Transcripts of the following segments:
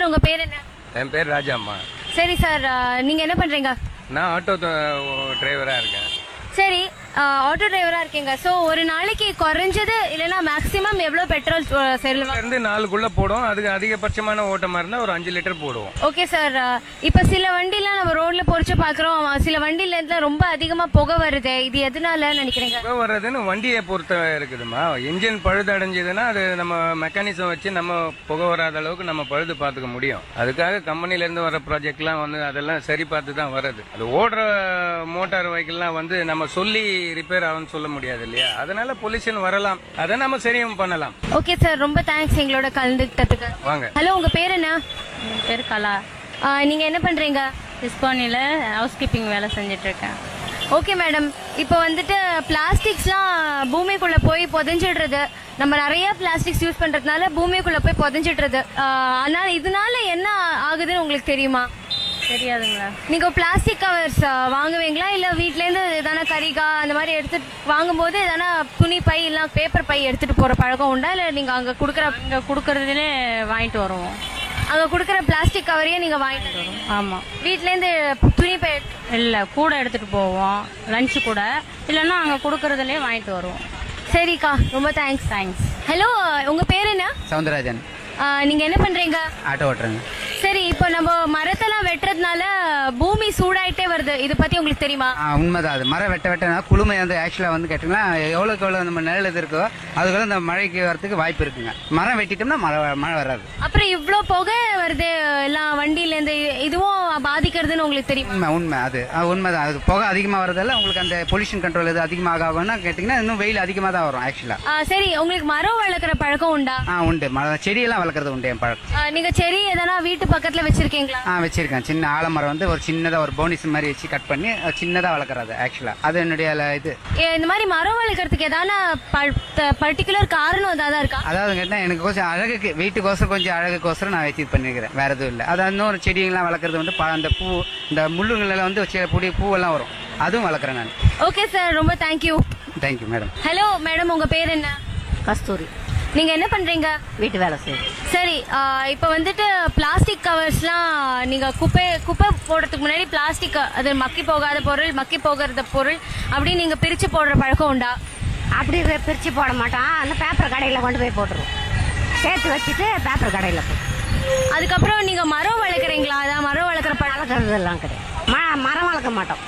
Sir உங்க பேர் என்ன என் பேர் ராஜாம்மா சரி சார் நீங்க என்ன பண்றீங்க நான் ஆட்டோ டிரைவராக இருக்கேன் சரி ஆட்டோ டிரைவரா இருக்கீங்க சோ ஒரு நாளைக்கு குறைஞ்சது இல்லைன்னா மேக்ஸிமம் எவ்வளவு பெட்ரோல் செல்லுவாங்க இருந்து நாலுக்குள்ள போடும் அதுக்கு அதிகபட்சமான ஓட்டமா இருந்தா ஒரு அஞ்சு லிட்டர் போடுவோம் ஓகே சார் இப்ப சில வண்டிலாம் நம்ம ரோட்ல பொறிச்சு பாக்குறோம் சில வண்டில இருந்து ரொம்ப அதிகமா புகை வருது இது எதனால நினைக்கிறீங்க புகை வர்றதுன்னு வண்டியை பொறுத்த இருக்குதுமா இன்ஜின் பழுது அடைஞ்சதுன்னா அது நம்ம மெக்கானிசம் வச்சு நம்ம புகை வராத அளவுக்கு நம்ம பழுது பார்த்துக்க முடியும் அதுக்காக கம்பெனில இருந்து வர ப்ராஜெக்ட்லாம் வந்து அதெல்லாம் சரி பார்த்து தான் வருது அது ஓடுற மோட்டார் வெஹிக்கிள்லாம் வந்து நம்ம சொல்லி ரிப்பேர் ஆகும்னு சொல்ல முடியாது இல்லையா அதனால பொல்யூஷன் வரலாம் அதை நம்ம சரியும் பண்ணலாம் ஓகே சார் ரொம்ப தேங்க்ஸ் எங்களோட கலந்துக்கிட்டதுக்கு வாங்க ஹலோ உங்க பேர் என்ன என் பேர் கலா ஆ, நீங்க என்ன பண்றீங்க டிஸ்பானியில் ஹவுஸ் கீப்பிங் வேலை செஞ்சுட்டு இருக்கேன் ஓகே மேடம் இப்போ வந்துட்டு பிளாஸ்டிக்ஸ்லாம் பூமிக்குள்ள போய் புதைஞ்சிடுறது நம்ம நிறைய பிளாஸ்டிக்ஸ் யூஸ் பண்றதுனால பூமிக்குள்ள போய் புதைஞ்சிடுறது ஆஹ் அதனால இதனால என்ன ஆகுதுன்னு உங்களுக்கு தெரியுமா தெரியாதுங்களா நீங்க பிளாஸ்டிக் கவர்ஸ் வாங்குவீங்களா இல்ல வீட்ல இருந்து எதனா கரிகா அந்த மாதிரி எடுத்துட்டு வாங்கும்போது எதனா துணி பை இல்ல பேப்பர் பை எடுத்துட்டு போற பழக்கம் உண்டா இல்ல நீங்க அங்க குடுக்கற இங்கே கொடுக்கறதுலே வாங்கிட்டு வருவோம் அங்க குடுக்கற பிளாஸ்டிக் கவரையே நீங்க வாங்கிட்டு வருவீங்க. ஆமாம் வீட்ல இருந்து துணி பை இல்லை கூட எடுத்துகிட்டு போவோம் லஞ்சு கூட இல்லைன்னா அங்கே கொடுக்கறதுலே வாங்கிட்டு வருவோம் சரிக்கா ரொம்ப தேங்க்ஸ் தேங்க்ஸ் ஹலோ உங்க பேர் என்ன சவுந்தரராஜன் ஆஹ் நீங்க என்ன பண்றீங்க ஆட்டோ ஓட்டுறேங்க சரி இப்போ நம்ம மரத்தெல்லாம் வெட்டுறதுனால பூமி சூடாயிட்டே வருது இத பத்தி உங்களுக்கு தெரியுமா ஆ, உண்மைதான் அது மரம் வெட்ட வெட்டனா குளுமை வந்து ஆக்சுவலாக வந்து கேட்டிங்கன்னா எவ்வளோக்கு எவ்வளோ நம்ம நிழல் இது இருக்கோ அதுக்குள்ள இந்த மழைக்கு வரதுக்கு வாய்ப்பு இருக்குங்க மரம் வெட்டிட்டோம்னா மழை வ- மழை வராது அப்புறம் இவ்ளோ புகை வருது எல்லாம் வண்டியில இருந்து இதுவும் பாதிக்கிறதுன்னு உங்களுக்கு தெரியுமா உண்மை உண்மை அது அது உண்மைதான் அது புகை அதிகமாக வரதால உங்களுக்கு அந்த பொல்யூஷன் கண்ட்ரோல் இது அதிகமாக ஆகும்னா கேட்டிங்கன்னா இன்னும் வெயில் அதிகமாக தான் வரும் ஆக்சுவலாக ஆஹ் சரி உங்களுக்கு மரம் வளர்க்குற பழக்கம் உண்டா ஆ உண்டு மரம் செடியெல்லாம் வளர்க்குறது உண்டு என் பழக்கம் ஆஹ் நீங்க செடி எதனா வீட்டு பக்கத்துல வச்சிருக்கீங்களா ஆ வச்சிருக்கேன் சின்ன ஆலமரம் வந்து ஒரு சின்னதாக ஒரு போனிஸ் மாதிரி வச்சு கட் பண்ணி சின்னதாக வளர்க்குறது ஆக்சுவலாக அது என்னுடைய ல- இது ஏ, இந்த மாதிரி மரம் வளர்க்கறதுக்கு எதான பர்டிகுலர் காரணம் ஏதாவது இருக்கா அதாவது கேட்டா எனக்கு கொஞ்சம் அழகுக்கு வீட்டுக்கோசரம் கொஞ்சம் அழகுக்கோசரம் நான் வச்சு இது பண்ணிருக்கிறேன் வேற எதுவும் இல்லை அதாவது இன்னொரு செடிங்கெல்லாம் வளர்க்குறது வந்து ப- அந்த பூ இந்த முள்ளுங்களெல்லாம் வந்து சில பொடி பூவெல்லாம் வரும் அதுவும் வளர்க்குறேன் நான் ஓகே சார் ரொம்ப thank you thank you madam hello madam உங்க பேர் என்ன கஸ்தூரி நீங்க என்ன பண்றீங்க வீட்டு வேலை செய்யுது சரி ஆஹ் இப்ப வந்துட்டு பிளாஸ்டிக் கவர்ஸ்லாம் நீங்க குப்பை குப்பை போடுறதுக்கு முன்னாடி பிளாஸ்டிக் அது மக்கி போகாத பொருள் மக்கி போகிறத பொருள் அப்படி நீங்க பிரிச்சு போடுற பழக்கம் உண்டா அப்படி வே- பிரிச்சு போட மாட்டான் அந்த பேப்பர் கடையில் கொண்டு போய் போட்டுருவோம் சேர்த்து வச்சுட்டு பேப்பர் கடையில் போட்டு அதுக்கப்புறம் நீங்க மரம் வளர்க்குறீங்களா அதான் மரம் வளர்க்குற பழக்கம் வளர்க்குறதெல்லாம் கிடையாது ம- மரம் வளர்க்க மாட்டோம்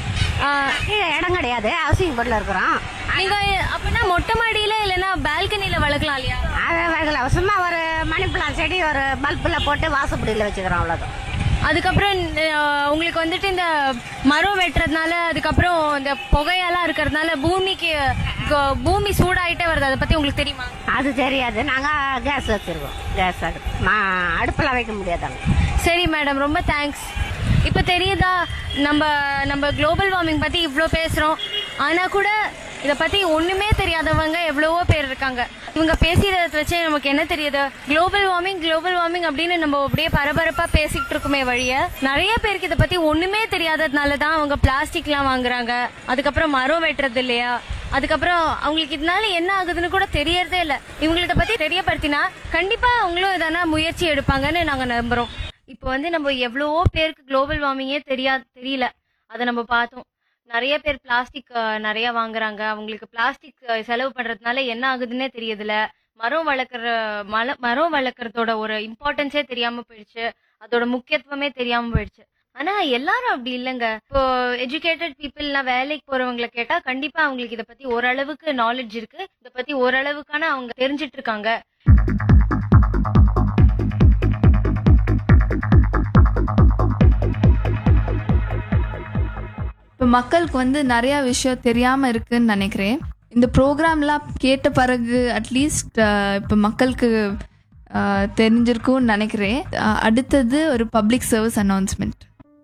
ஆஹ் கீழே இடம் கிடையாது ஹவுசிங் போர்டில் இருக்கிறோம் நீங்க அப்படின்னா மொட்டை மாடியில இல்லைன்னா பால்கனில வளர்க்கலாம் இல்லையா அதை வளர்க்கல சும்மா ஒரு மணி பிளான் செடி ஒரு பல்பில் போட்டு வாசப்படியில் வச்சுக்கிறோம் அவ்வளோதான் அதுக்கப்புறம் ஆஹ் உங்களுக்கு வந்துட்டு இந்த மரம் வெட்டுறதுனால அதுக்கப்புறம் இந்த புகையெல்லாம் இருக்கிறதுனால பூமிக்கு க- பூமி சூடாயிட்டே வருது அதை பத்தி உங்களுக்கு தெரியுமா அது தெரியாது நாங்கள் கேஸ் வச்சுருக்கோம் கேஸ் அடுப்பு மா அடுப்பில் வைக்க முடியாதாங்க சரி மேடம் ரொம்ப தேங்க்ஸ் இப்போ தெரியுதா நம்ம நம்ம குளோபல் வார்மிங் பத்தி இவ்வளோ பேசுறோம் ஆனா கூட இத பத்தி ஒண்ணுமே தெரியாதவங்க எவ்வளவோ பேர் இருக்காங்க இவங்க பேசியதை வச்சு நமக்கு என்ன தெரியுது குளோபல் வார்மிங் குளோபல் வார்மிங் அப்படின்னு நம்ம அப்படியே பரபரப்பா பேசிக்கிட்டு இருக்குமே வழிய நிறைய பேருக்கு இத பத்தி ஒண்ணுமே தெரியாததுனால தான் அவங்க பிளாஸ்டிக்லாம் வாங்குறாங்க அதுக்கப்புறம் மரம் வெட்டுறது இல்லையா அதுக்கப்புறம் அவங்களுக்கு இதனால என்ன ஆகுதுன்னு கூட தெரியறதே இல்ல இவங்களுக்கு இதை பத்தி தெரியப்படுத்தினா கண்டிப்பா அவங்களும் எதனா முயற்சி எடுப்பாங்கன்னு நாங்க நம்புறோம் இப்போ வந்து நம்ம எவ்வளவோ பேருக்கு குளோபல் வார்மிங்கே தெரியா தெரியல அதை நம்ம பார்த்தோம் நிறைய பேர் பிளாஸ்டிக் நிறைய வாங்குறாங்க அவங்களுக்கு பிளாஸ்டிக் செலவு பண்றதுனால என்ன ஆகுதுன்னே தெரியதில்ல மரம் வளர்க்குற மல மரம் வளர்க்குறதோட ஒரு இம்பார்ட்டன்ஸே தெரியாம போயிடுச்சு அதோட முக்கியத்துவமே தெரியாம போயிடுச்சு ஆனா எல்லாரும் அப்படி இல்லைங்க இப்போ எஜுகேட்டட் பீப்புள்லாம் வேலைக்கு போறவங்களை கேட்டா கண்டிப்பா அவங்களுக்கு இதை பத்தி ஓரளவுக்கு நாலேஜ் இருக்கு இதை பத்தி ஓரளவுக்கான அவங்க தெரிஞ்சிட்டு இருக்காங்க இப்போ மக்களுக்கு வந்து நிறையா விஷயம் தெரியாமல் இருக்குன்னு நினைக்கிறேன் இந்த ப்ரோக்ராம்லாம் கேட்ட பிறகு அட்லீஸ்ட் இப்போ மக்களுக்கு அஹ், தெரிஞ்சிருக்கும்னு நினைக்கிறேன் அஹ், அடுத்தது ஒரு பப்ளிக் சர்வீஸ் அனௌன்ஸ்மெண்ட்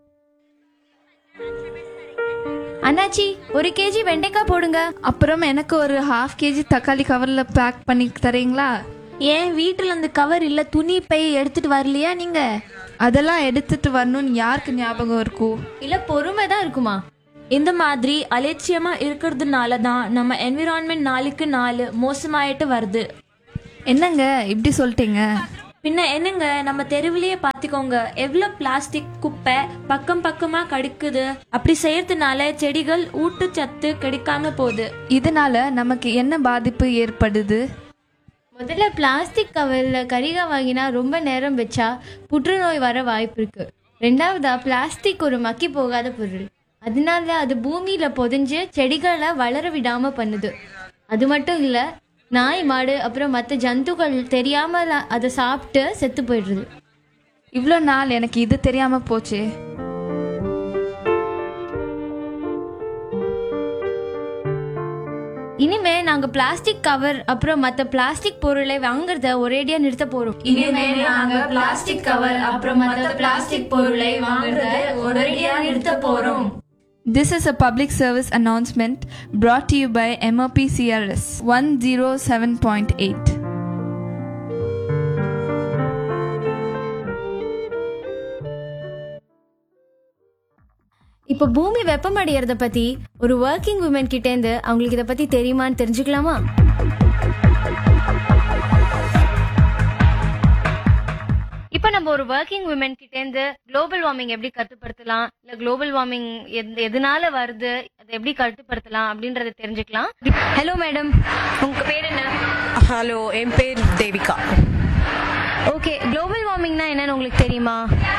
அண்ணாச்சி ஒரு கேஜி வெண்டைக்காய் போடுங்க அப்புறம் எனக்கு ஒரு ஹாஃப் கேஜி தக்காளி கவரில் பேக் பண்ணி தரீங்களா ஏன் வீட்டில் அந்த கவர் இல்லை துணி பை எடுத்துட்டு வரலையா நீங்க அதெல்லாம் எடுத்துட்டு வரணும்னு யாருக்கு ஞாபகம் இருக்கும் இல்ல பொறுமை தான் இருக்குமா இந்த மாதிரி அலட்சியமா இருக்கிறதுனால தான் நம்ம என்விரான்மெண்ட் நாளுக்கு நாள் மோசமாயிட்டு வருது என்னங்க இப்படி சொல்லிட்டீங்க பின்ன என்னங்க நம்ம தெருவிலேயே பார்த்துக்கோங்க எவ்வளோ பிளாஸ்டிக் குப்பை பக்கம் பக்கமாக கடிக்குது அப்படி செய்யறதுனால செடிகள் ஊட்டச்சத்து கிடைக்காம போகுது இதனால நமக்கு என்ன பாதிப்பு ஏற்படுது முதல்ல பிளாஸ்டிக் கவரில் கரிகா வாங்கினா ரொம்ப நேரம் வச்சா புற்றுநோய் வர வாய்ப்பு இருக்கு ரெண்டாவதா பிளாஸ்டிக் ஒரு மக்கி போகாத பொருள் அதனால அது பூமியில பொதிஞ்சு செடிகளை வளர விடாம பண்ணுது அது மட்டும் இல்ல நாய் மாடு அப்புறம் மற்ற ஜந்துக்கள் தெரியாம அதை சாப்பிட்டு செத்து போயிடுது இவ்வளோ நாள் எனக்கு இது தெரியாம போச்சே இனிமே நாங்க பிளாஸ்டிக் கவர் அப்புறம் மற்ற பிளாஸ்டிக் பொருளை வாங்குறத ஒரேடியா நிறுத்த போறோம் இனிமே நாங்க பிளாஸ்டிக் கவர் அப்புறம் மற்ற பிளாஸ்டிக் பொருளை வாங்குறத ஒரேடியா நிறுத்த போறோம் This is a public service announcement brought to you by MOP CRS 107.8. இப்போ பூமி வெப்பமடையறத பத்தி ஒரு ஒர்க்கிங் உமன் கிட்டேருந்து அவங்களுக்கு இதை பத்தி தெரியுமான்னு தெரிஞ்சுக்கலாமா இப்போ நம்ம ஒரு ஒர்க்கிங் உமன் கிட்டேருந்து குளோபல் வார்மிங் எப்படி கட்டுப்படுத்தலாம் இல்ல குளோபல் வார்மிங் எதனால வருது அதை எப்படி கட்டுப்படுத்தலாம் அப்படின்றத தெரிஞ்சுக்கலாம் ஹலோ மேடம் உங்க பேர் என்ன ஹலோ என் பேர் தேவிகா ஓகே குளோபல் வார்மிங்னா என்னன்னு உங்களுக்கு தெரியுமா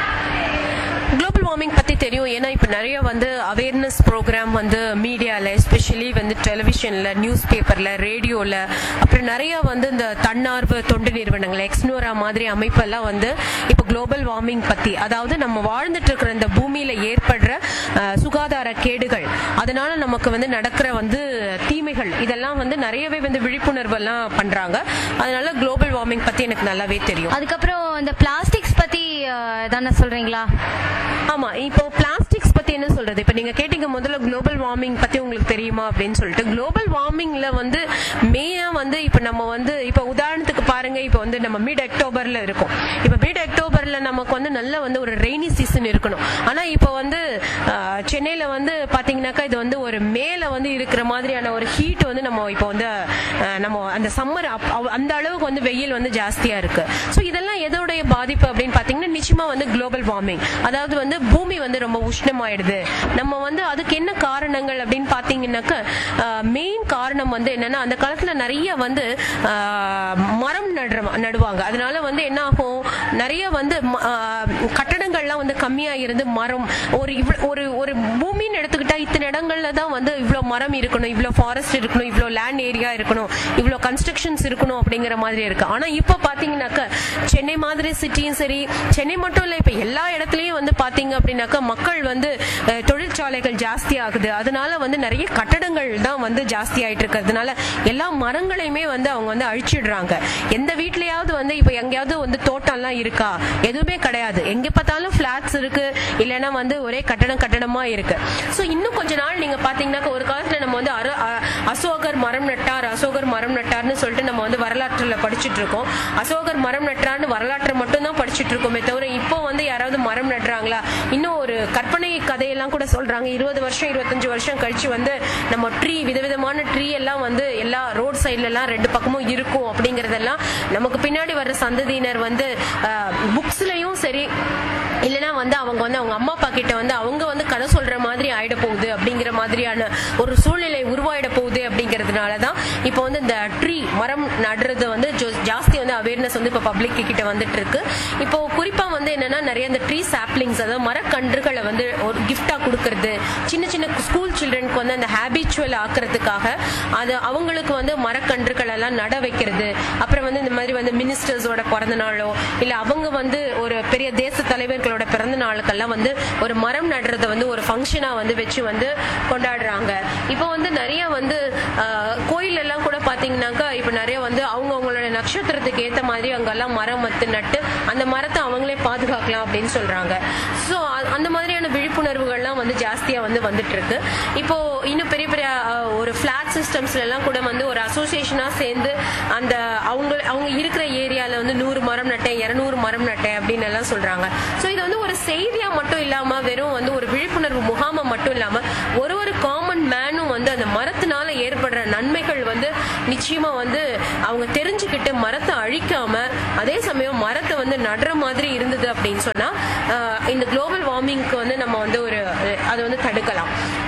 குளோபல் வார்மிங் பத்தி தெரியும் ஏன்னா இப்ப நிறைய வந்து அவேர்னஸ் ப்ரோக்ராம் வந்து மீடியால எஸ்பெஷலி வந்து டெலிவிஷன்ல நியூஸ் பேப்பர்ல ரேடியோல அப்புறம் நிறைய வந்து இந்த தன்னார்வ தொண்டு நிறுவனங்கள் எக்ஸ்னோரா மாதிரி அமைப்பெல்லாம் வந்து இப்போ குளோபல் வார்மிங் பத்தி அதாவது நம்ம வாழ்ந்துட்டு இருக்கிற இந்த பூமியில ஏற்படுற அஹ், சுகாதார கேடுகள் அதனால நமக்கு வந்து நடக்கிற வந்து தீமைகள் இதெல்லாம் வந்து நிறையவே வந்து விழிப்புணர்வு எல்லாம் பண்றாங்க அதனால குளோபல் வார்மிங் பத்தி எனக்கு நல்லாவே தெரியும் அதுக்கப்புறம் இந்த பிளாஸ்டிக்ஸ் பத்தி அஹ், தானே சொல்றீங்களா ஆமா இப்போ பிளாஸ்டிக்ஸ் பத்தி என்ன சொல்றது இப்ப நீங்க கேட்டீங்க முதல்ல குளோபல் வார்மிங் பத்தி உங்களுக்கு தெரியுமா அப்படின்னு சொல்லிட்டு குளோபல் வார்மிங்ல வந்து மெயினா வந்து இப்ப நம்ம வந்து இப்ப உதாரணத்துக்கு பாருங்க இப்ப வந்து நம்ம மிட் அக்டோபர்ல இருக்கோம் இப்ப மிட் அக்டோபர்ல நமக்கு வந்து நல்ல வந்து ஒரு ரெய்னி சீசன் இருக்கணும் ஆனா இப்ப வந்து ஆஹ், சென்னையில வந்து பாத்தீங்கன்னாக்கா இது வந்து ஒரு மேல வந்து இருக்கிற மாதிரியான ஒரு ஹீட் வந்து நம்ம இப்போ வந்து ஆஹ், நம்ம அந்த சம்மர் அந்த அளவுக்கு வந்து வெயில் வந்து ஜாஸ்தியா இருக்கு ஸோ இதெல்லாம் எதோடைய பாதிப்பு அப்படின்னு பாத்தீங்கன்னா நிச்சயமா வந்து குளோபல் வார்மிங் அதாவது வந்து பூமி வந்து ரொம்ப உஷ்ணமாயிடுது நம்ம வந்து அதுக்கு என்ன காரணங்கள் அப்படின்னு பாத்தீங்கன்னாக்க மெயின் காரணம் வந்து என்னன்னா அந்த காலத்துல நிறைய வந்து ஆஹ், மரம் நடுற நடுவாங்க அதனால வந்து என்ன ஆகும் நிறைய வந்து ம- ஆஹ், கட்டடங்கள்லாம் வந்து கம்மியா இருந்து மரம் ஒரு இவ்வளவு ஒரு ஒரு பூமின்னு எடுத்துக்கிட்டா இத்தனை இடங்கள்ல தான் வந்து இவ்வளவு மரம் இருக்கணும் இவ்வளவு ஃபாரஸ்ட் இருக்கணும் இவ்வளவு லேண்ட் ஏரியா இருக்கணும் இவ்வளவு கன்ஸ்ட்ரக்ஷன்ஸ் இருக்கணும் அப்படிங்கிற மாதிரி இருக்கு ஆனா இப்ப பாத்தீங்கன்னாக்க சென்னை மாதிரி சிட்டியும் சரி சென்னை மட்டும் இல்ல இப்ப எல்லா இடத்துலயும் வந்து பாத்தீங்க அப்படின்னாக்க மக்கள் வந்து அஹ், தொழிற்சாலைகள் ஜாஸ்தி ஆகுது அதனால வந்து நிறைய கட்டடங்கள் தான் வந்து ஜாஸ்தி ஆயிட்டு இருக்கிறதுனால எல்லா மரங்களையுமே வந்து அவங்க வந்து அழிச்சிடுறாங்க எந்த வீட்லயாவது வந்து இப்ப எங்கேயாவது வந்து தோட்டம்லாம் இருக்கா எதுவுமே கிடையாது எங்க பார்த்தாலும் பிளாட்ஸ் இருக்கு இல்லைன்னா வந்து ஒரே கட்டடம் கட்டடமா இருக்கு சோ இன்னும் கொஞ்ச நாள் நீங்க பாத்தீங்கன்னாக்க ஒரு காலத்துல நம்ம வந்து அர- அ- அசோகர் மரம் நட்டார் அசோகர் மரம் நட்டார்னு சொல்லிட்டு நம்ம வந்து வரலாற்றுல படிச்சுட்டு இருக்கோம் அசோகர் மரம் நட்டார்னு வரலாற்றை மட்டும் தான் படிச்சுட்டு இருக்கோமே தவிர இப்போ வந்து யாராவது மரம் நடுறாங்களா இன்னும் ஒரு கற்பனை கதையெல்லாம் கூட சொல்றாங்க இருபது வருஷம் இருபத்தஞ்சு வருஷம் கழிச்சு வந்து நம்ம ட்ரீ விதவிதமான ட்ரீ எல்லாம் வந்து எல்லா ரோட் சைட்ல எல்லாம் ரெண்டு பக்கமும் இருக்கும் அப்படிங்கறதெல்லாம் நமக்கு பின்னாடி வர்ற சந்ததியினர் வந்து புக்ஸ்லயும் சரி இல்லைன்னா வந்து அவங்க வந்து அவங்க அம்மா அப்பா கிட்ட வந்து அவங்க வந்து கதை சொல்ற மாதிரி ஆயிட போகுது அப்படிங்கிற மாதிரியான ஒரு சூழ்நிலை உருவாயிட போகுது அப்படிங்கறதுனால தான் இப்போ வந்து இந்த ட்ரீ மரம் நடுறது வந்து ஜோ- ஜாஸ்தி வந்து அவேர்னஸ் வந்து இப்போ பப்ளிக் கிட்ட வந்துட்டு இருக்கு இப்போ குறிப்பா வந்து என்னன்னா நிறைய இந்த ட்ரீ சாப்லிங்ஸ் அதாவது மரக்கன்றுகளை வந்து ஒரு கிஃப்டா கொடுக்கறது சின்ன சின்ன ஸ்கூல் சில்ட்ரனுக்கு வந்து அந்த ஹேபிச்சுவல் ஆக்குறதுக்காக அது அவங்களுக்கு வந்து மரக்கன்றுகள் எல்லாம் நட வைக்கிறது அப்புறம் வந்து இந்த மாதிரி வந்து மினிஸ்டர்ஸோட பிறந்த நாளோ இல்ல அவங்க வந்து ஒரு பெரிய தேச தலைவர்களோட பிறந்த நாளுக்கெல்லாம் வந்து ஒரு மரம் நடுறத வந்து ஒரு ஃபங்க்ஷனா வந்து வச்சு வந்து கொண்டாடுறாங்க இப்போ வந்து நிறைய வந்து ஆஹ், கோயில் எல்லாம் கூட பாத்தீங்கன்னாக்கா இப்ப நிறைய வந்து அவங்க அவங்களோட நட்சத்திரத்துக்கு ஏத்த மாதிரி அங்கெல்லாம் மரம் மத்து நட்டு அந்த மரத்தை அவங்களே பாதுகாக்கலாம் அப்படின்னு சொல்றாங்க ஸோ அந்த மாதிரியான விழிப்புணர்வுகள்லாம் வந்து ஜாஸ்தியா வந்து வந்துட்டு இருக்கு இப்போ இன்னும் பெரிய பெரிய ஆஹ், ஒரு ஃபிளாட் சிஸ்டம்ஸ்ல எல்லாம் கூட வந்து ஒரு அசோசியேஷனா சேர்ந்து அந்த அவங்க அவங்க இருக்கிற ஏரியால வந்து நூறு மரம் நட்டேன் இருநூறு மரம் நட்டேன் அப்படின்னு அப்படின்னு எல்லாம் சொல்றாங்க ஸோ இது வந்து ஒரு செய்தியா மட்டும் இல்லாம வெறும் வந்து ஒரு விழிப்புணர்வு முகாமா மட்டும் இல்லாம ஒரு ஒரு காமன் மேனும் வந்து அந்த மரத்தினால ஏற்படுற நன்மைகள் வந்து நிச்சயமா வந்து அவங்க தெரிஞ்சுக்கிட்டு மரத்தை அழிக்காம அதே சமயம் மரத்தை வந்து நடுற மாதிரி இருந்தது அப்படின்னு சொன்னா ஆஹ் இந்த குளோபல் வார்மிங்க்கு வந்து நம்ம வந்து ஒரு அதை வந்து தடுக்கலாம்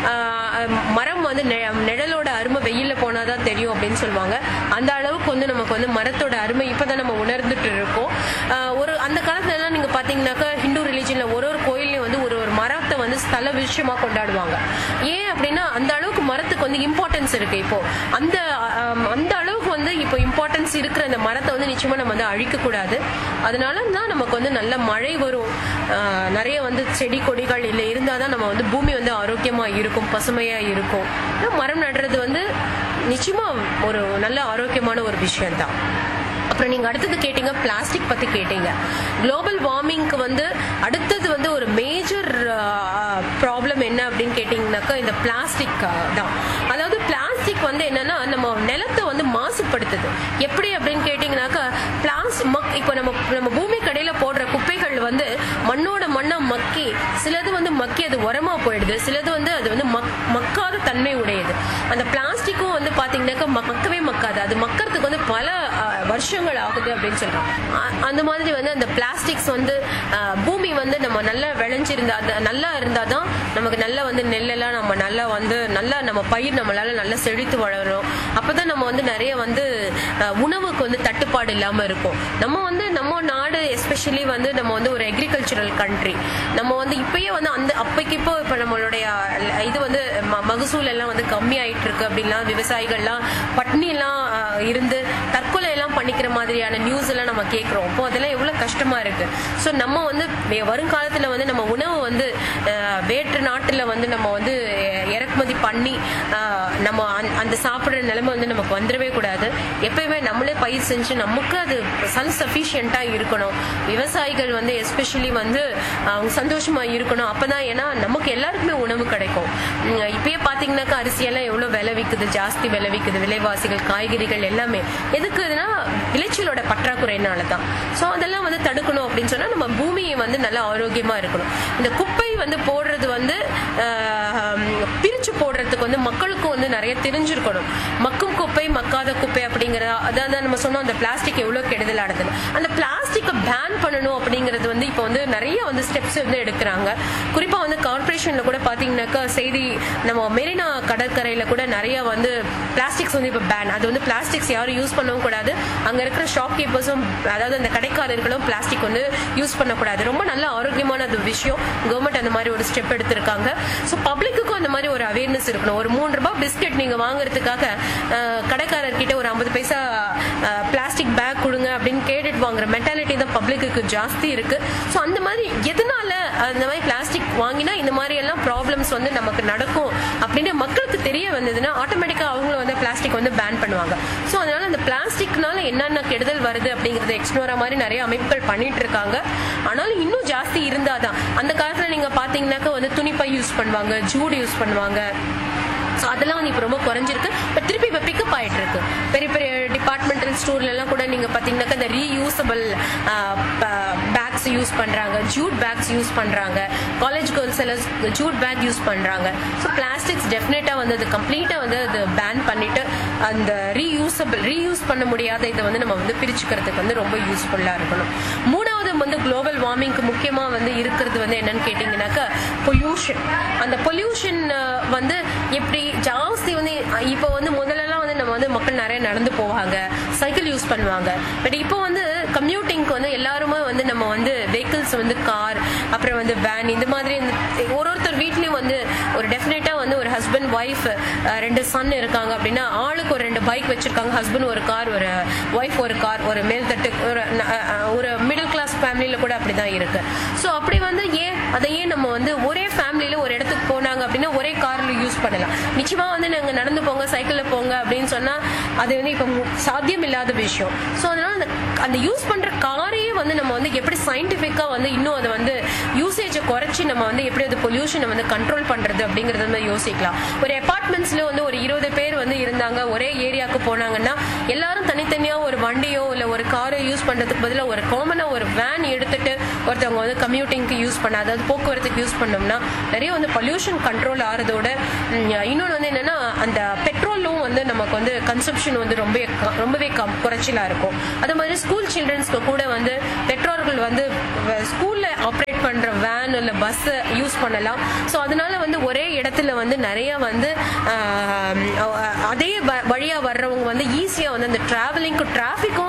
ஆஹ் மரம் வந்து நெ- நிழலோட அருமை வெயில்ல போனாதான் தெரியும் அப்படின்னு சொல்லுவாங்க அந்த அளவுக்கு வந்து நமக்கு வந்து மரத்தோட அருமை இப்பதான் நம்ம உணர்ந்துட்டு இருக்கோம் ஆஹ் ஒரு அந்த காலத்துல எல்லாம் நீங்க பாத்தீங்கன்னாக்கா ஹிந்து ரிலீஜன்ல ஒரு ஒரு கோயிலையும் வந்து ஒரு ஒரு மரத்தை வந்து ஸ்தல விஷயமா கொண்டாடுவாங்க ஏன் அப்படின்னா அந்த அளவுக்கு மரத்துக்கு வந்து இம்பார்ட்டன்ஸ் இருக்கு இப்போ அந்த ஆம், அந்த அளவுக்கு வந்து இப்போ இம்பார்ட்டன்ஸ் இருக்கிற அந்த மரத்தை வந்து நிச்சயமா நம்ம வந்து அழிக்க கூடாது அதனால தான் நமக்கு வந்து நல்ல மழை வரும் ஆஹ், நிறைய வந்து செடி கொடிகள் இல்லை இருந்தாதான் நம்ம வந்து பூமி வந்து ஆரோக்கியமா இருக்கும் பசுமையா இருக்கும் ஆனா மரம் நடுறது வந்து நிச்சயமா ஒரு நல்ல ஆரோக்கியமான ஒரு விஷயம் தான் அப்புறம் நீங்க அடுத்தது கேட்டீங்க பிளாஸ்டிக் பத்தி கேட்டீங்க குளோபல் வார்மிங்க்கு வந்து அடுத்தது வந்து ஒரு மேஜர் ப்ராப்ளம் என்ன அப்படின்னு கேட்டீங்கன்னாக்கா இந்த பிளாஸ்டிக் தான் அதாவது பிளாஸ்டிக் வந்து என்னன்னா நம்ம நிலத்தை வந்து மாசுபடுத்துது எப்படி அப்படின்னு கேட்டீங்கன்னாக்கா பிளாஸ் மக் இப்போ நம்ம நம்ம பூமி கடையில போடுற குப்பைகள் வந்து மண்ணோட மண்ணா மக்கி சிலது வந்து மக்கி அது உரமா போயிடுது சிலது வந்து அது வந்து மக் மக்காத தன்மை உடையது அந்த பிளாஸ்டிக்கும் வந்து பாத்தீங்கன்னாக்கா மக்- மக்கவே மக்காது அது மக்கறதுக்கு வந்து பல அஹ், வருஷங்கள் ஆகுது அப்படின்னு சொல்றோம் அ- அந்த மாதிரி வந்து அந்த பிளாஸ்டிக்ஸ் வந்து அஹ், பூமி வந்து நம்ம நல்லா விளைஞ்சிருந்தா அது நல்லா இருந்தாதான் நமக்கு நல்லா வந்து நெல்லெல்லாம் நம்ம நல்லா வந்து நல்லா நம்ம பயிர் நம்மளால நல்லா செழித்து வளரும் அப்பதான் நம்ம வந்து நிறைய வந்து அஹ், உணவுக்கு வந்து தட்டுப்பாடு இல்லாம இருக்கும் நம்ம வந்து நம்ம நாடு எஸ்பெஷலி வந்து நம்ம வந்து ஒரு அக்ரிகல்ச்சரல் கண்ட்ரி நம்ம வந்து இப்பயே வந்து அந்த அப்பைக்கு இப்போ இப்ப நம்மளுடைய அஹ், இது வந்து ம- மகசூல் எல்லாம் வந்து கம்மி ஆயிட்டு இருக்கு அப்படின்லாம் விவசாயிகள்லாம் பட்னி எல்லாம் அஹ், இருந்து தற்கொலை எல்லாம் பண்ணிக்கிற மாதிரியான நியூஸ் எல்லாம் நம்ம கேட்கிறோம் அப்போ அதெல்லாம் எவ்வளவு கஷ்டமா இருக்கு ஸோ நம்ம வந்து வே- வருங்காலத்துல வந்து நம்ம உணவு வந்து அஹ், வேற்று நாட்டுல வந்து நம்ம வந்து அஹ், இறக்குமதி பண்ணி அஹ், நம்ம அந்த- அந்த சாப்பிடுற நிலைமை வந்து நமக்கு வந்துடவே கூடாது எப்பயுமே நம்மளே பயிர் செஞ்சு நமக்கு அது சன் சஃபிஷியண்டா இருக்கணும் விவசாயிகள் வந்து எஸ்பெஷலி வந்து அவங்க சந்தோஷமா இருக்கணும் அப்பதான் ஏன்னா நமக்கு எல்லாருக்குமே உணவு கிடைக்கும் உம், இப்பயே பாத்தீங்கன்னாக்கா அரிசியெல்லாம் எவ்வளவு விலை விக்குது ஜாஸ்தி விலை விக்குது விலைவாசிகள் காய்கறிகள் எல்லாமே எதுக்குன்னா விளைச்சலோட பற்றாக்குறையினால தான் ஸோ அதெல்லாம் வந்து தடுக்கணும் அப்படின்னு சொன்னா நம்ம பூமியை வந்து நல்லா ஆரோக்கியமா இருக்கணும் இந்த குப்பை வந்து போடுறது வந்து ஆஹ், பிரிச்சு போடுறதுக்கு வந்து மக்களுக்கும் வந்து நிறைய தெரிஞ்சிருக்கணும் மக்கும் குப்பை மக்காத குப்பை அப்படிங்கிற அதாவது நம்ம சொன்னோம் அந்த பிளாஸ்டிக் எவ்வளவு கெடுதலானது அந்த பிளாஸ்டிக்கை பேன் பண்ணணும் அப்படிங்கிறது வந்து இப்போ வந்து நிறைய வந்து ஸ்டெப்ஸ் வந்து எடுக்கிறாங்க குறிப்பா வந்து கார்பரேஷன்ல கூட பாத்தீங்கன்னாக்கா செய்தி நம்ம மெரினா கடற்கரையில கூட நிறைய வந்து பிளாஸ்டிக்ஸ் வந்து இப்போ பேன் அது வந்து பிளாஸ்டிக்ஸ் யாரும் யூஸ் பண்ணவும் கூடாது அங்க இருக்கிற ஷாப் கீப்பர்ஸும் அதாவது அந்த கடைக்காரர்களும் பிளாஸ்டிக் வந்து யூஸ் பண்ணக்கூடாது ரொம்ப நல்ல ஆரோக்கியமான அது விஷயம் கவர்மெண்ட் அந்த மாதிரி ஒரு ஸ்டெப் எடுத்திருக்காங்க ஸோ பப்ளிக்குக்கும் அந்த மாதிரி ஒரு அவேர்னஸ் இருக்கணும் ஒரு மூணு ரூபாய் பிஸ்கெட் நீங்க வாங்குறதுக்காக அஹ், கடைக்காரர்கிட்ட ஒரு ஐம்பது பைசா பிளாஸ்டிக் பேக் கொடுங்க அப்படின்னு கேட்டுட்டு வாங்குற மென்டாலிட்டி தான் பப்ளிக்கு ஜாஸ்தி இருக்கு ஸோ அந்த மாதிரி எதனால அந்த மாதிரி பிளாஸ்டிக் வாங்கினா இந்த மாதிரி எல்லாம் ப்ராப்ளம்ஸ் வந்து நமக்கு நடக்கும் அப்படின்னு மக்களுக்கு தெரிய வந்ததுன்னா ஆட்டோமேட்டிக்கா அவங்களும் வந்து பிளாஸ்டிக் வந்து பேன் பண்ணுவாங்க ஸோ அதனால அந்த பிளாஸ்டிக்னால என்னென்ன கெடுதல் வருது அப்படிங்கறத எக்ஸ்ப்ளோரா மாதிரி நிறைய அமைப்புகள் பண்ணிட்டு இருக்காங்க ஆனாலும் இன்னும் ஜாஸ்தி இருந்தாதான் அந்த காலத்துல நீங்க பாத்தீங்கன்னாக்கா வந்து துணிப்பை யூஸ் பண்ணுவாங்க ஜூட் யூஸ் பண்ணுவாங்க ஸோ அதெல்லாம் வந்து இப்போ ரொம்ப குறைஞ்சிருக்கு பட் திருப்பி இப்போ பிக்கப் ஆயிட்டு இருக்கு பெரிய பெரிய டிபார்ட்மெண்டல் ஸ்டோர்ல எல்லாம் கூட நீங்க பாத்தீங்கன்னாக்கா இந்த ரீயூசபிள் பேக்ஸ் யூஸ் பண்றாங்க ஜூட் பேக்ஸ் யூஸ் பண்றாங்க காலேஜ் கேர்ள்ஸ் எல்லாம் ஜூட் பேக் யூஸ் பண்றாங்க ஸோ பிளாஸ்டிக்ஸ் டெஃபினட்டா வந்து அது கம்ப்ளீட்டா வந்து அது பேன் பண்ணிட்டு அந்த ரீயூசபிள் ரீயூஸ் பண்ண முடியாத இதை வந்து நம்ம வந்து பிரிச்சுக்கிறதுக்கு வந்து ரொம்ப யூஸ்ஃபுல்லா இருக்கணும் மூணாவது வந்து குளோபல் வார்மிங்க்கு முக்கியமா வந்து இருக்கிறது வந்து என்னன்னு கேட்டீங்கன்னாக்கா பொல்யூஷன் அந்த பொல்யூஷன் வந்து எப்படி ஜாஸ்தி வந்து அஹ், இப்போ வந்து முதல்லலாம் வந்து நம்ம வந்து மக்கள் நிறைய நடந்து போவாங்க சைக்கிள் யூஸ் பண்ணுவாங்க பட் இப்போ வந்து கம்யூட்டிங்க்கு வந்து எல்லாருமே வந்து நம்ம வந்து வெஹிக்கிள்ஸ் வந்து கார் அப்புறம் வந்து வேன் இந்த மாதிரி இந்த- ஒரு ஒருத்தர் வீட்லயும் வந்து ஒரு டெஃபினட்டா வந்து ஒரு ஹஸ்பண்ட் ஒய்ஃப் ரெண்டு சன் இருக்காங்க அப்படின்னா ஆளுக்கு ஒரு ரெண்டு பைக் வச்சிருக்காங்க ஹஸ்பண்ட் ஒரு கார் ஒரு ஒய்ஃப் ஒரு கார் ஒரு மேல்தட்டு ஒரு ந- அஹ், ஒரு மிடில் கிளாஸ் ஃபேமிலியில கூட அப்படிதான் இருக்கு ஸோ அப்படி வந்து ஏன் அதை ஏன் நம்ம வந்து ஒரே ஃபேமிலியில ஒரு இடத்துக்கு போனாங்க அப்படின்னா ஒரே கார்ல யூஸ் பண்ணலாம் நிச்சயமா வந்து நாங்க நடந்து போங்க சைக்கிள்ல போங்க அப்படின்னு சொன்னா அது வந்து இப்போ சாத்தியம் இல்லாத விஷயம் ஸோ அதனால அந்த அந்த யூஸ் பண்ற காரையே வந்து நம்ம வந்து எப்படி சயின்டிஃபிக்கா வந்து இன்னும் அதை வந்து யூசேஜை குறைச்சி நம்ம வந்து எப்படி அது பொல்யூஷனை வந்து கண்ட்ரோல் பண்றது அப்படிங்கறத வந்து யோசிக்கலாம் ஒரு அப்பார்ட் அபார்ட்மெண்ட்ஸ்ல வந்து ஒரு இருபது பேர் வந்து இருந்தாங்க ஒரே ஏரியாவுக்கு போனாங்கன்னா எல்லாரும் தனித்தனியா ஒரு வண்டியோ இல்ல ஒரு காரோ யூஸ் பண்றதுக்கு பதிலா ஒரு காமனா ஒரு வேன் எடுத்துட்டு ஒருத்தவங்க வந்து கம்யூட்டிங்க்கு யூஸ் பண்ண அதாவது போக்குவரத்துக்கு யூஸ் பண்ணோம்னா நிறைய வந்து பொல்யூஷன் கண்ட்ரோல் ஆறதோட ம், இன்னொன்று வந்து என்னன்னா அந்த பெட்ரோலும் வந்து நமக்கு வந்து கன்சப்ஷன் வந்து ரொம்ப ரொம்பவே கம் குறைச்சலா இருக்கும் அது மாதிரி ஸ்கூல் சில்ட்ரன்ஸ்க்கு கூட வந்து பெற்றோர்கள் வந்து ஸ்கூல்ல ஆப்ரேட் பண்ற வேன் இல்ல பஸ் யூஸ் பண்ணலாம் ஸோ அதனால வந்து ஒரே இடத்துல வந்து நிறைய வந்து ஆஹ், அதே வ- வழியா வர்றவங்க வந்து ஈஸியா வந்து அந்த டிராவலிங்க்கு டிராஃபிக்கும்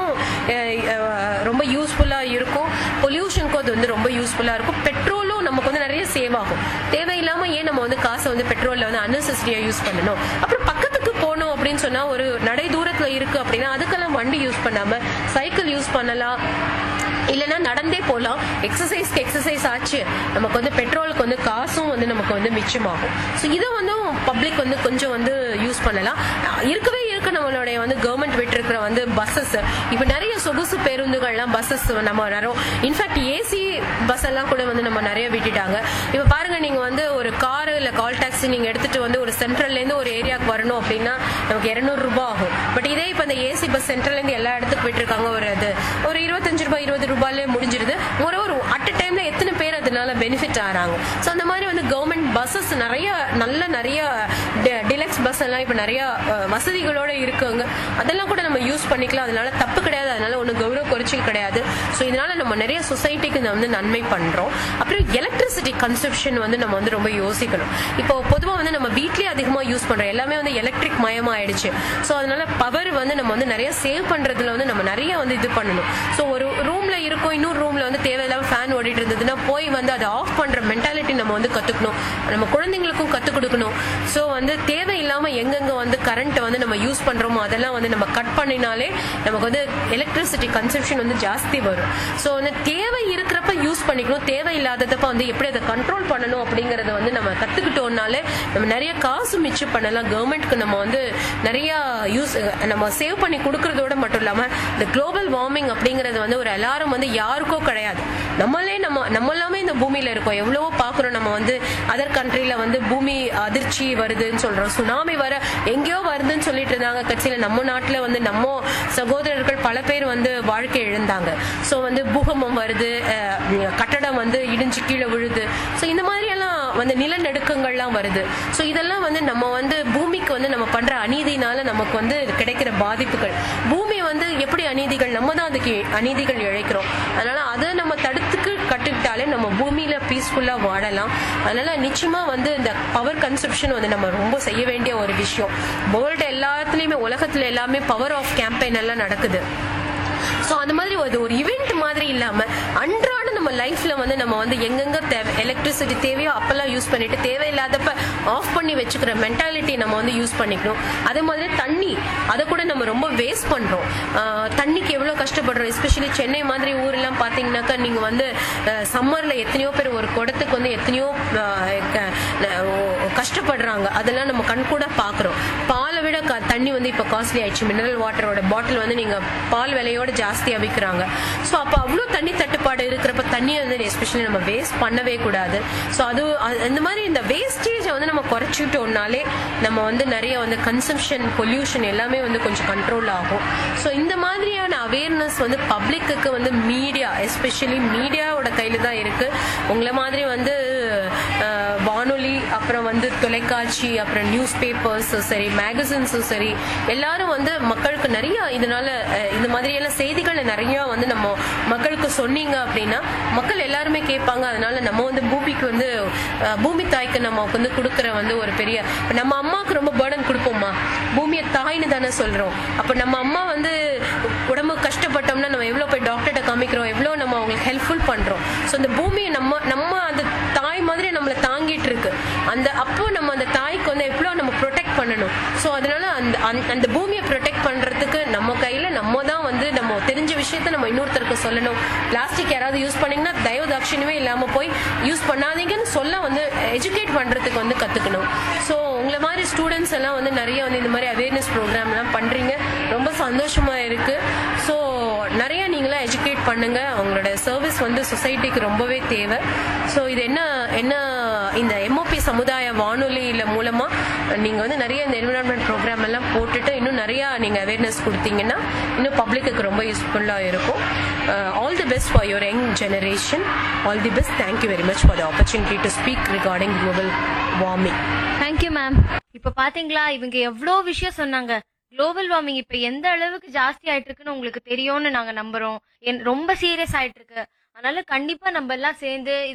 ரொம்ப யூஸ்ஃபுல்லா இருக்கும் பொல்யூஷனுக்கும் அது வந்து ரொம்ப யூஸ்ஃபுல்லா இருக்கும் பெட்ரோலும் நமக்கு வந்து நிறைய சேவ் ஆகும் தேவையில்லாம ஏன் நம்ம வந்து காசை வந்து பெட்ரோல்ல வந்து அன்னெசரியா யூஸ் பண்ணணும் அப்புறம் பக்கத்துக்கு போகணும் அப்படின்னு சொன்னா ஒரு நடை தூரத்துல இருக்கு அப்படின்னா அதுக்கெல்லாம் வண்டி யூஸ் பண்ணாம சைக்கிள் யூஸ் பண்ணலாம் இல்லைன்னா நடந்தே போகலாம் எக்ஸசைஸ்க்கு எக்ஸசைஸ் ஆச்சு நமக்கு வந்து பெட்ரோலுக்கு வந்து காசும் வந்து நமக்கு வந்து மிச்சமாகும் ஸோ இதை வந்து பப்ளிக் வந்து கொஞ்சம் வந்து யூஸ் பண்ணலாம் இருக்கவே இருக்கு நம்மளுடைய வந்து கவர்மெண்ட் விட்டுருக்கிற வந்து பஸ்ஸஸ் இப்போ நிறைய சொகுசு பேருந்துகள்லாம் பஸ்ஸஸ் நம்ம நிறைய இன்ஃபேக்ட் ஏசி பஸ் எல்லாம் கூட வந்து நம்ம நிறைய விட்டுட்டாங்க இப்போ பாருங்க நீங்க வந்து ஒரு கார் இல்ல கால் டாக்ஸி நீங்க எடுத்துட்டு வந்து ஒரு சென்ட்ரல்ல இருந்து ஒரு ஏரியாவுக்கு வரணும் அப்படின்னா நமக்கு 200 ரூபாய் ஆகும் பட் இதே இப்போ இந்த ஏசி பஸ் சென்ட்ரல்ல இருந்து எல்லா இடத்துக்கு விட்டுருக்காங்க ஒரு இது ஒரு இருபத்தஞ்சு ரூபாய் இருபது ரூபாயிலே முடிஞ்சிருது ஒரு ஒரு அட் டைம்ல எத்தனை பேர் அதனால பெனிஃபிட் ஆறாங்க ஸோ அந்த மாதிரி வந்து கவர்மெண்ட் பஸ்ஸஸ் நிறைய நல்ல நிறைய டிலக்ஸ் பஸ் எல்லாம் இப்போ நிறைய அஹ், வசதிகளோட இருக்குங்க அதெல்லாம் கூட நம்ம யூஸ் பண்ணிக்கலாம் அதனால தப்பு கிடையாது அதனால ஒன்றும் கௌரவ குறைச்சல் கிடையாது ஸோ இதனால நம்ம நிறைய சொசைட்டிக்கு வந்து நன்மை பண்றோம் அப்புறம் எலக்ட்ரிசிட்டி கன்சப்ஷன் வந்து நம்ம வந்து ரொம்ப யோசிக்கணும் இப்போ பொதுவாக வந்து நம்ம வீட்லயே அதிகமாக யூஸ் பண்றோம் எல்லாமே வந்து எலக்ட்ரிக் மயமாயிடுச்சு ஸோ அதனால பவர் வந்து நம்ம வந்து நிறைய சேவ் பண்றதுல வந்து நம்ம நிறைய வந்து இது பண்ணணும் ஸோ ஒரு ரூம்ல இருக்கும் இன்னொரு ரூம்ல வந்து தேவையில்லாம ஃபேன் ஓடிட்டு இருந்ததுன்னா போய் வந்து அதை ஆஃப் பண்ற மென்டாலிட்டி நம்ம வந்து கத்துக்கணும் நம்ம குழந்தைங்களுக்கும் கத்துக் கொடுக்கணும் ஸோ வந்து தேவையில்லாம எங்கெங்க வந்து கரண்ட் வந்து நம்ம யூஸ் பண்றோமோ அதெல்லாம் வந்து நம்ம கட் பண்ணினாலே நமக்கு வந்து எலக்ட்ரிசிட்டி கன்சப்ஷன் வந்து ஜாஸ்தி வரும் ஸோ வந்து தேவை இருக்கிறப்ப யூஸ் பண்ணிக்கணும் தேவையில்லாததப்ப வந்து எப்படி அதை கண்ட்ரோல் பண்ணணும் அப்படிங்கறத வந்து நம்ம கத்துக்கிட்டோம்னாலே நம்ம நிறைய காசு மிச்சம் பண்ணலாம் கவர்மெண்ட்க்கு நம்ம வந்து நிறைய யூஸ் நம்ம சேவ் பண்ணி கொடுக்கறதோட மட்டும் இல்லாம இந்த குளோபல் வார்மிங் அப்படிங்கறது வந்து ஒரு எல்லாரும் வந்து யாருக்கோ கிடையாது நம்மளே நம்ம நம்ம எல்லாமே இந்த பூமியில இருக்கோம் எவ்வளவோ பாக்குறோம் நம்ம வந்து அதர் கண்ட்ரில வந்து பூமி அதிர்ச்சி வருதுன்னு சொல்றோம் சுனாமி வர எங்கேயோ வருதுன்னு சொல்லிட்டு இருந்தாங்க கட்சியில நம்ம நாட்டுல வந்து நம்ம சகோதரர்கள் பல பேர் வந்து வாழ்க்கை இழந்தாங்க சோ வந்து பூகம்பம் வருது அஹ், கட்டடம் வந்து இடிஞ்சு கீழே விழுது சோ இந்த மாதிரி எல்லாம் வந்து நிலநடுக்கங்கள்லாம் வருது சோ இதெல்லாம் வந்து நம்ம வந்து பூமிக்கு வந்து நம்ம பண்ற அநீதினால நமக்கு வந்து கிடைக்கிற பாதிப்புகள் பூமி வந்து எப்படி அநீதிகள் நம்ம தான் அதுக்கு அநீதிகள் இழைக்கிறோம் அதனால அதை நம்ம தடுத்துக்கு கட்டுக்கிட்டாலே நம்ம பூமியில பீஸ்ஃபுல்லா வாழலாம் அதனால நிச்சயமா வந்து இந்த பவர் கன்சப்ஷன் வந்து நம்ம ரொம்ப செய்ய வேண்டிய ஒரு விஷயம் வேர்ல்டு எல்லாத்துலயுமே உலகத்துல எல்லாமே பவர் ஆஃப் கேம்பெயின் எல்லாம் நடக்குது ஸோ அந்த மாதிரி ஒரு ஒரு இவெண்ட் மாதிரி இல்லாம அன்றாட நம்ம லைஃப்ல வந்து நம்ம வந்து எங்கெங்க தேவை எலக்ட்ரிசிட்டி தேவையோ அப்பெல்லாம் யூஸ் பண்ணிட்டு தேவையில்லாதப்ப ஆஃப் பண்ணி வச்சுக்கிற மென்டாலிட்டி நம்ம வந்து யூஸ் பண்ணிக்கணும் அதே மாதிரி தண்ணி அதை கூட நம்ம ரொம்ப வேஸ்ட் பண்றோம் ஆஹ் தண்ணிக்கு எவ்வளவு கஷ்டப்படுறோம் எஸ்பெஷலி சென்னை மாதிரி ஊரெல்லாம் பாத்தீங்கன்னாக்கா நீங்க வந்து சம்மர்ல எத்தனையோ பேர் ஒரு குடத்துக்கு வந்து எத்தனையோ ஆஹ் க- ஓ- கஷ்டப்படுறாங்க அதெல்லாம் நம்ம கண் கூட பாக்குறோம் பாலை விட க- தண்ணி வந்து இப்ப காஸ்ட்லி ஆயிடுச்சு மினரல் வாட்டரோட பாட்டில் வந்து நீங்க பால் விலையோட ஜாஸ்தியா விற்கிறாங்க ஸோ அப்போ அவ்வளோ தண்ணி தட்டுப்பாடு இருக்கிறப்ப தண்ணியை வந்து எஸ்பெஷலி நம்ம வேஸ்ட் பண்ணவே கூடாது ஸோ அது அ- அந்த மாதிரி இந்த வேஸ்டேஜை வந்து நம்ம குறைச்சிட்டோம்னாலே நம்ம வந்து நிறைய வந்து கன்சம்ஷன் பொல்யூஷன் எல்லாமே வந்து கொஞ்சம் கண்ட்ரோல் ஆகும் ஸோ இந்த மாதிரியான அவேர்னஸ் வந்து பப்ளிக்கு வந்து மீடியா எஸ்பெஷலி மீடியாவோட கையில தான் இருக்கு உங்களை மாதிரி வந்து அஹ், வானொலி அப்புறம் வந்து தொலைக்காட்சி அப்புறம் நியூஸ் பேப்பர்ஸும் சரி மேகசின்ஸும் சரி எல்லாரும் வந்து மக்களுக்கு நிறைய இதனால அஹ், இந்த மாதிரி எல்லாம் செய்திகளை நிறைய வந்து நம்ம மக்களுக்கு சொன்னீங்க அப்படின்னா மக்கள் எல்லாருமே கேட்பாங்க அதனால நம்ம வந்து பூமிக்கு வந்து அஹ், பூமி தாய்க்கு நம்ம வந்து கொடுக்குற வந்து ஒரு பெரிய இப்ப நம்ம அம்மாவுக்கு ரொம்ப பேர்டன் கொடுப்போமா பூமியை தாய்னு தானே சொல்றோம் அப்ப நம்ம அம்மா வந்து உடம்பு கஷ்டப்பட்டோம்னா நம்ம எவ்வளவு போய் டாக்டர்கிட்ட காமிக்கிறோம் எவ்வளவு நம்ம அவங்களுக்கு ஹெல்ப்ஃபுல் பண்றோம் ஸோ அந்த பூமியை நம்ம நம்ம அந்த தாய் மாதிரி நம்மளை தாங்கிட்டு இருக்கு அந்த அப்போ நம்ம அந்த தாய்க்கு வந்து எவ்வளோ நம்ம ப்ரொடெக்ட் பண்ணணும் ஸோ அதனால அந்த அந்த- அந்த பூமியை ப்ரொடெக்ட் பண்றதுக்கு நம்ம கையில நம்ம தான் வந்து நம்ம தெரிஞ்ச விஷயத்த நம்ம இன்னொருத்தருக்கு சொல்லணும் பிளாஸ்டிக் யாராவது யூஸ் பண்ணீங்கன்னா தயவு தாட்சியமே இல்லாம போய் யூஸ் பண்ணாதீங்கன்னு சொல்ல வந்து எஜுகேட் பண்றதுக்கு வந்து கத்துக்கணும் ஸோ உங்களை மாதிரி ஸ்டூடெண்ட்ஸ் எல்லாம் வந்து நிறைய வந்து இந்த மாதிரி அவேர்னஸ் ப்ரோக்ராம் எல்லாம் பண்றீங்க ரொம்ப சந்தோஷமா இருக்கு ஸோ நிறைய நீங்களா எஜுகேட் பண்ணுங்க அவங்களோட சர்வீஸ் வந்து சொசைட்டிக்கு ரொம்பவே தேவை ஸோ இது என்ன என்ன இந்த எம்ஓபி சமுதாய வானொலியில மூலமா நீங்க வந்து நிறைய இந்த என்விரான்மெண்ட் ப்ரோக்ராம் எல்லாம் போட்டுட்டு இன்னும் நிறைய நீங்க அவேர்னஸ் கொடுத்தீங்கன்னா இன்னும் பப்ளிக்கு ரொம்ப யூஸ்ஃபுல்லா இருக்கும் all the best for your young generation all the best thank you very much for the opportunity to speak regarding global warming thank you ma'am இப்ப பாத்தீங்களா இவங்க எவ்வளோ விஷயம் சொன்னாங்க குளோபல் வார்மிங் இப்ப எந்த அளவுக்கு ஜாஸ்தி ஆயிட்டு இருக்குன்னு உங்களுக்கு தெரியும்னு நாங்க நம்புறோம் என்- ரொம்ப சீரியஸ் ஆயிட்டு இருக்கு அதனால கண்டிப்பா நம்ம எல்லாம் சேர்ந்து